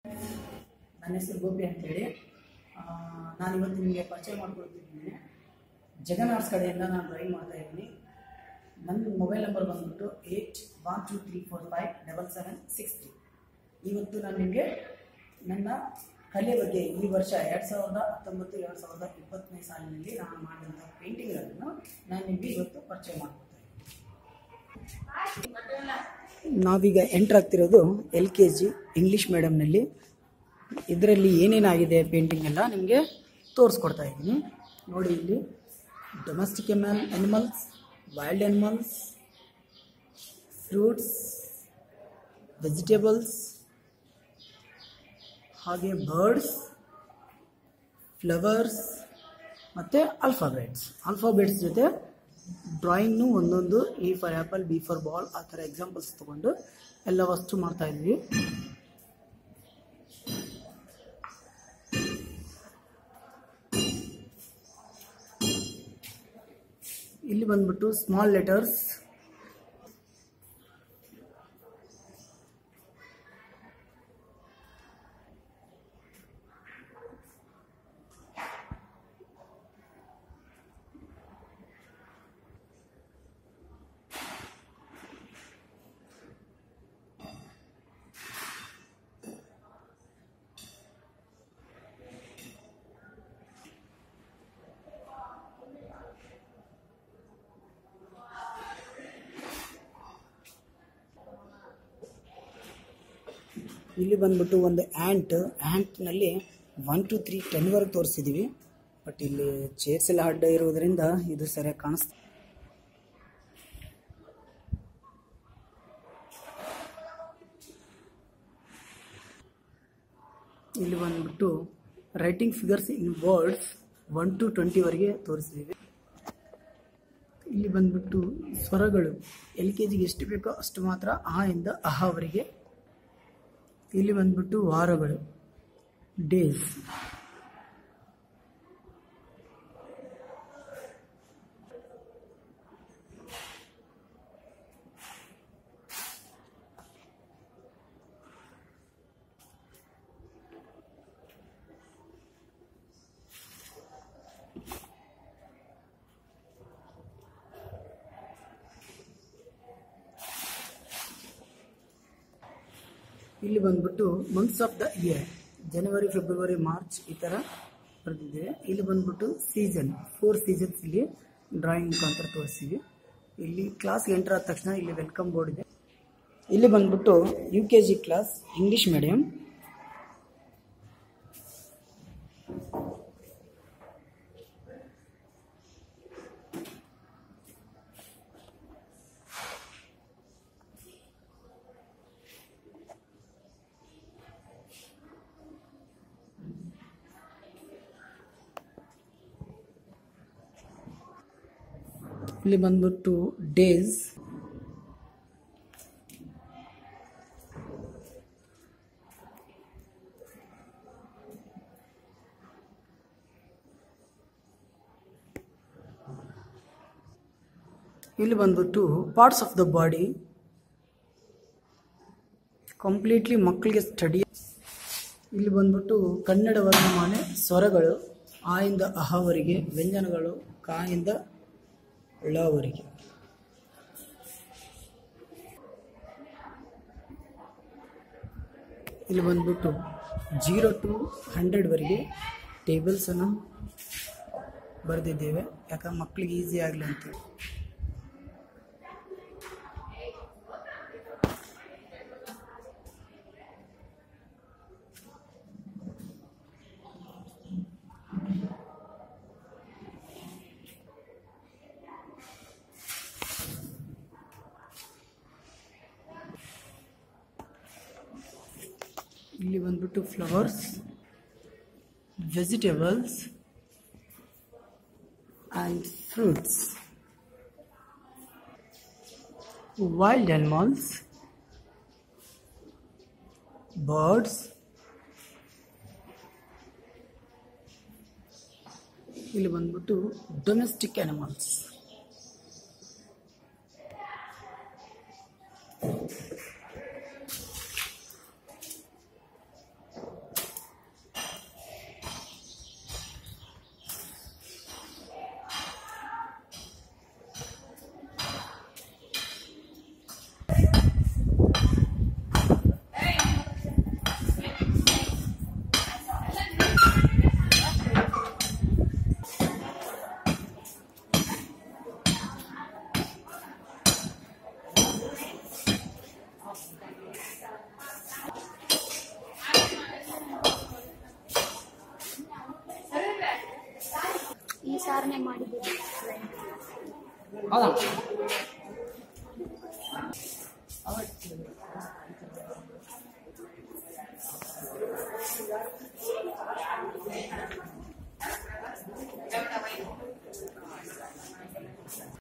ನನ್ನ ಹೆಸರು ಗೋಪಿ ಅಂತೇಳಿ ಆ, ನಾನು ಇವತ್ತು ನಿಮಗೆ ಪರಿಚಯ ಮಾಡ್ಕೊಳ್ತಿದ್ದೀನಿ ಜಗನ್ ಆರ್ಟ್ಸ್ ಕಡೆಯಿಂದ ನಾನು ಡ್ರಾಯಿಂಗ್ ಮಾಡ್ತಾ ಇದ್ದೀನಿ ನನ್ನ ಮೊಬೈಲ್ ನಂಬರ್ ಬಂದ್ಬಿಟ್ಟು eight one two three four five double seven six three ಇವತ್ತು ನಾನು ನಿಮಗೆ ನನ್ನ ಕಲೆ ಬಗ್ಗೆ ಈ ವರ್ಷ ಎರಡು ಸಾವಿರದ ಹತ್ತೊಂಬತ್ತು ಎರಡು ಸಾವಿರದ ಇಪ್ಪತ್ತನೇ ಸಾಲಿನಲ್ಲಿ ನಾನು ಮಾಡಿದಂಥ ಪೇಂಟಿಂಗ್ಗಳನ್ನು ನಾನು ನಿಮಗೆ ಇವತ್ತು ಪರಿಚಯ ಮಾಡ್ಕೊಳ್ತಾ ಇದ್ದೀನಿ ನಾವೀಗ ಎಂಟ್ರ್ ಆಗ್ತಿರೋದು ಎಲ್ ಕೆ ಜಿ ಇಂಗ್ಲೀಷ್ ಮೀಡಿಯಮ್ನಲ್ಲಿ ಇದರಲ್ಲಿ ಏನೇನಾಗಿದೆ ಪೇಂಟಿಂಗ್ ಎಲ್ಲ ನಿಮಗೆ ತೋರಿಸ್ಕೊಡ್ತಾ ಇದ್ದೀನಿ ನೋಡಿ ಇಲ್ಲಿ ಡೊಮೆಸ್ಟಿಕ್ ಎಮಲ್ animals wild animals fruits vegetables ಹಾಗೆ ಬರ್ಡ್ಸ್ ಫ್ಲವರ್ಸ್ ಮತ್ತು ಅಲ್ಫಾಬೆಟ್ಸ್ ಅಲ್ಫಾಬೆಟ್ಸ್ ಜೊತೆ ಡ್ರಾಯಿಂಗ್ನು ಒಂದೊಂದು A for apple B for ball ಆ ಥರ ಎಕ್ಸಾಂಪಲ್ಸ್ ತೊಗೊಂಡು ಎಲ್ಲ ವಸ್ತು ಮಾಡ್ತಾ ಇದ್ವಿ ಇಲ್ಲಿ ಬಂದ್ಬಿಟ್ಟು ಸ್ಮಾಲ್ ಲೆಟರ್ಸ್ ಇಲ್ಲಿ ಬಂದ್ಬಿಟ್ಟು ಒಂದು ಆ್ಯಂಟ್ ಆ್ಯಂಟ್ನಲ್ಲಿ ಒನ್ ಟು ತ್ರೀ ಟೆನ್ವರೆಗೆ ತೋರಿಸಿದ್ದೀವಿ ಬಟ್ ಇಲ್ಲಿ ಚೇರ್ಸ್ ಎಲ್ಲ ಅಡ್ಡ ಇರೋದ್ರಿಂದ ಇದು ಸರಿಯಾಗಿ ಕಾಣಿಸ್ತಾ ಇಲ್ಲಿ ಬಂದ್ಬಿಟ್ಟು writing figures in words one two ಟ್ವೆಂಟಿವರೆಗೆ ತೋರಿಸಿದ್ದೀವಿ ಇಲ್ಲಿ ಬಂದ್ಬಿಟ್ಟು ಸ್ವರಗಳು ಎಲ್ ಕೆ ಜಿಗೆ ಎಷ್ಟು ಬೇಕೋ ಅಷ್ಟು ಮಾತ್ರ ಆ ಇಂದ ಅಹವರೆಗೆ ಇಲ್ಲಿ ಬಂದ್ಬಿಟ್ಟು ವಾರಗಳು ಡೇಸ್ ಇಲ್ಲಿ ಬಂದ್ಬಿಟ್ಟು months of the year January February March ಈ ಥರ ಬರೆದಿದ್ದೇವೆ ಇಲ್ಲಿ ಬಂದ್ಬಿಟ್ಟು ಸೀಸನ್ ಫೋರ್ ಸೀಸನ್ಸ್ ಇಲ್ಲಿ ಡ್ರಾಯಿಂಗ್ ಮುಖಾಂತರ ತೋರಿಸ್ತೀವಿ ಇಲ್ಲಿ ಕ್ಲಾಸ್ ಎಂಟರ್ ಆದ ತಕ್ಷಣ ಇಲ್ಲಿ ವೆಲ್ಕಮ್ ಬೋರ್ಡ್ ಇದೆ ಇಲ್ಲಿ ಬಂದ್ಬಿಟ್ಟು U K G class English medium ಇಲ್ಲಿ ಬಂದ್ಬಿಟ್ಟು ಡೇಸ್ ಇಲ್ಲಿ ಬಂದ್ಬಿಟ್ಟು parts of the body completely ಮಕ್ಕಳಿಗೆ ಸ್ಟಡಿ ಇಲ್ಲಿ ಬಂದ್ಬಿಟ್ಟು ಕನ್ನಡ ವರ್ಣಮಾಲೆ ಸ್ವರಗಳು ಆ ಇಂದ ಅಹವರೆಗೆ ವ್ಯಂಜನಗಳು ಕಾ ಇಂದ ಳವರೆಗೆ ಇಲ್ಲಿ ಬಂದ್ಬಿಟ್ಟು ಜೀರೋ ಟು ಹಂಡ್ರೆಡ್ವರೆಗೆ ಟೇಬಲ್ಸನ್ನು ಬರೆದಿದ್ದೇವೆ ಯಾಕಂದ್ರೆ ಮಕ್ಕಳಿಗೆ ಈಸಿ ಆಗಲಿ ಅಂತೇಳಿ ಇಲ್ಲಿ ಬಂದ್ಬಿಟ್ಟು flowers vegetables and fruits wild animals birds ಇಲ್ಲಿ ಬಂದ್ಬಿಟ್ಟು ಡೊಮೆಸ್ಟಿಕ್ ಅನಿಮಲ್ಸ್ ಹೌದಾ